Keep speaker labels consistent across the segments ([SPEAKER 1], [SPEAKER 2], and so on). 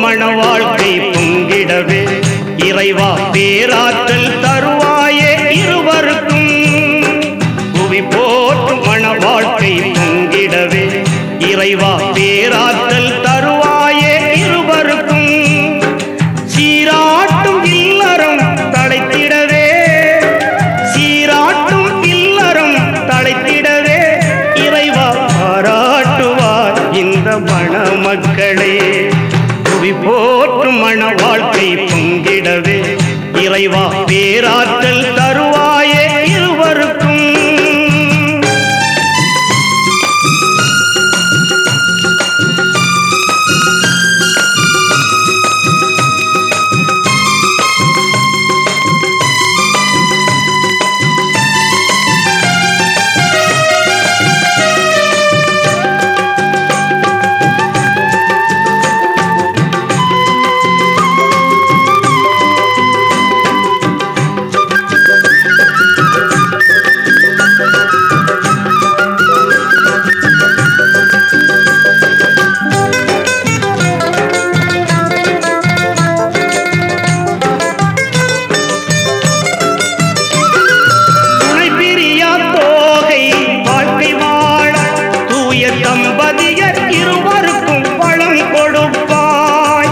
[SPEAKER 1] மண வாழ்க்கை பொங்கிடவே இறைவா பேராற்றல் தருவாயே இருவருக்கும் புவி போற்றும் மண வாழ்க்கை பொங்கிடவே இறைவா பேராற்றல் தருவாயே இருவருக்கும் சீராட்டும் இல்லறம் தழைத்திடவே சீராட்டும் இல்லறம் தழைத்திடவே இறைவா பாராட்டுவார் இந்த மண மக்களே புவி போற்றும் மண வாழ்க்கை பொங்கிடவே இறைவா பேராற்றல் தருவாயே இருவருக்கும் துணை பிரியா தோகை வாழ்க்கை வாழ தூய தம்பதியர் இருவருக்கும் வளம் கொடுப்பாய்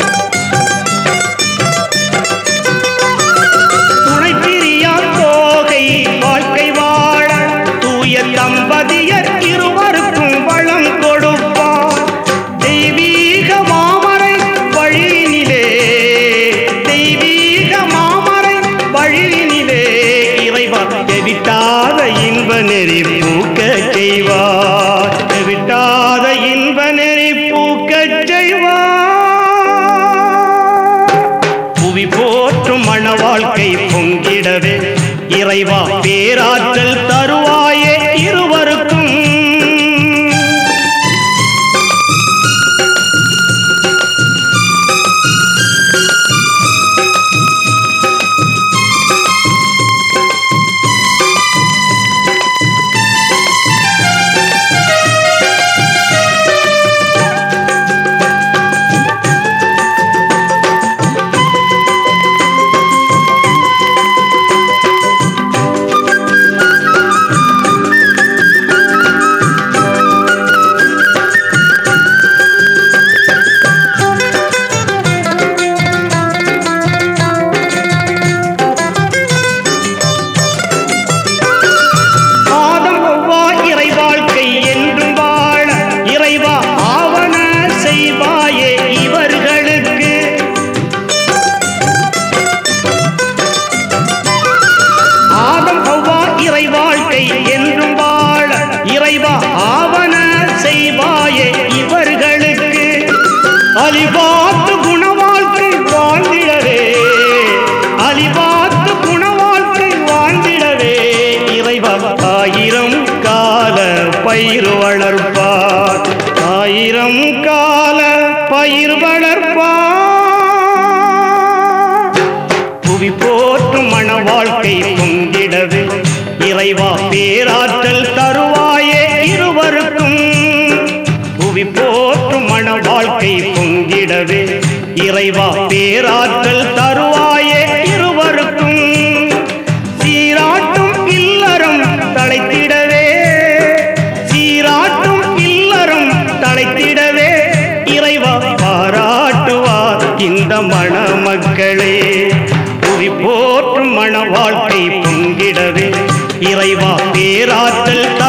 [SPEAKER 1] துணை பிரியா தோகை வாழ்க்கை வாழ தூய தம்பதியர் இருவருக்கும் வளம் கொடுப்பாய் தெய்வீக மாமரை வழியினிலே தெய்வீக மாமரை வழியினிலே இறைவா எவிட்டாத இன்ப நெறி பூக்க செய்வார் எவிட்டாத இன்ப நெறி பூக்க செய்வார் புவி போற்றும் மண வாழ்க்கை பொங்கிடவே இறைவா பேராற்றல் தருவாயே இருவருக்கும் ஆதம் ஒவ்வா இறை வாழ்க்கை என்றும் வாழ இறைவா ஆவன செய்வாயே இவர்களுக்கு ஆதம் ஒவ்வா இறை வாழ்க்கை என்றும் வாழ இறைவா ஆவன செய்வாயே இவர்களுக்கு அலிபாத்து குண வாழ்க்கை வாழ்ந்திடவே அலிபாத்து குண வாழ்க்கை வாழ்ந்திடவே இறைவா ஆயிரம் கால பயிர் வளர்ப்பார் ஆயிரம் கால பயிர் வளர்ப்பார் புவி போற்றும் மண வாழ்க்கை பொங்கிடவே இறைவா பேராற்றல் தருவாயே இருவருக்கும் புவி போற்றும் மண வாழ்க்கை பொங்கிடவே இறைவா பேராற்றல் தருவாயே இருவருக்கும் சீராட்டும் இல்லறம் தழைத்திடவே சீராட்டும் இல்லறம் தழைத்திடவே இறைவா பாராட்டுவார் இந்த மண மக்களே புவி போற்றும் மண வாழ்க்கை பொங்கிடவே இறைவா பேராற்றல்